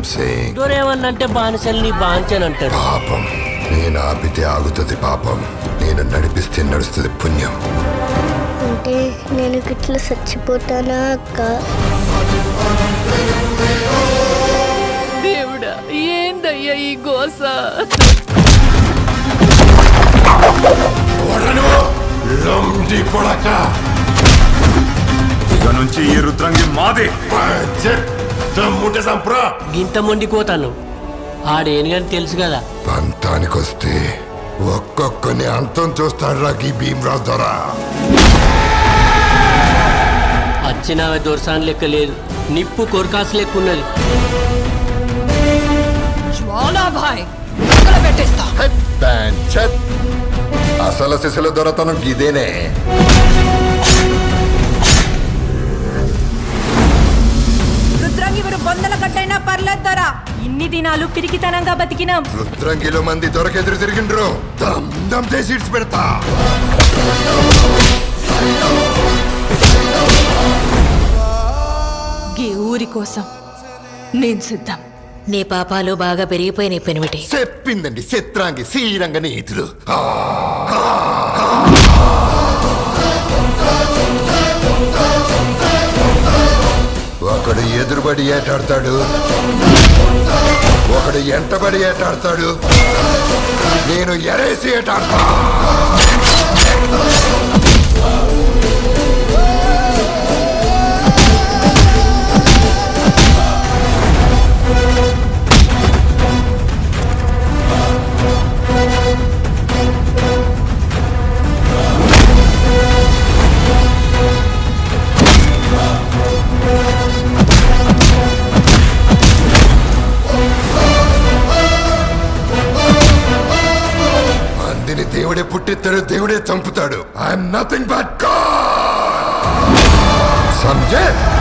Saying దొరేమన్నంటే బానిసల్ని బాంచనంటాడు పాపం నేను ఆపితే ఆగుతుంది పాపం నేను నడిపిస్తే నడుస్తుంది పుణ్యం అంటే నేను గిట్ల చచ్చిపోతానా అక్క దేవుడా ఏందయ్యా ఈ గోస లండి కొడక ఇక నుంచి ఈ రుద్రంగి మాదే దమ్ముంటే సంప్రా గింత మొండిపోతాను ఆడేనుగని తెలుసు కదా పంతానికొస్తే ఒక్కొక్కని అంతం చూస్తాడ్రా ఈ భీమరావు దొర వచ్చిన దొరసాన్ లెక్క లేదు నిప్పు కొరకాసు లెక్క ఉన్నది జ్వాలాభాయ్ పెట్టేస్తా ఛత్! అసలు శిశుల దొరతనం గిదేనే రుద్రంగి మీరు బొందల గడ్డైనా పర్లేదు దొరా ఇన్ని దినాలు పిరికితనంగా బతికినాం రుద్రంగిలో మంది దొరకెదురు తిరిగిండ్రు దమ్ దమ్ చేసి ఇడ్చి పెడతా గీ ఊరి కోసం నేను సిద్ధం నీ పాపాలు బాగా పెరిగిపోయినాయి పెనిమిటి చెప్పిందండి చిత్రాంగి శ్రీరంగ నీతులు ఆ! ఒకడు ఎదురుబడి ఏటాడతాడు ఒకడు ఎంటబడి ఏటాడతాడు నేను ఎరేసి ఏటాడతా మందిని దేవుడే పుట్టిస్తాడు దేవుడే చంపుతాడు I'm nothing but god Sanjay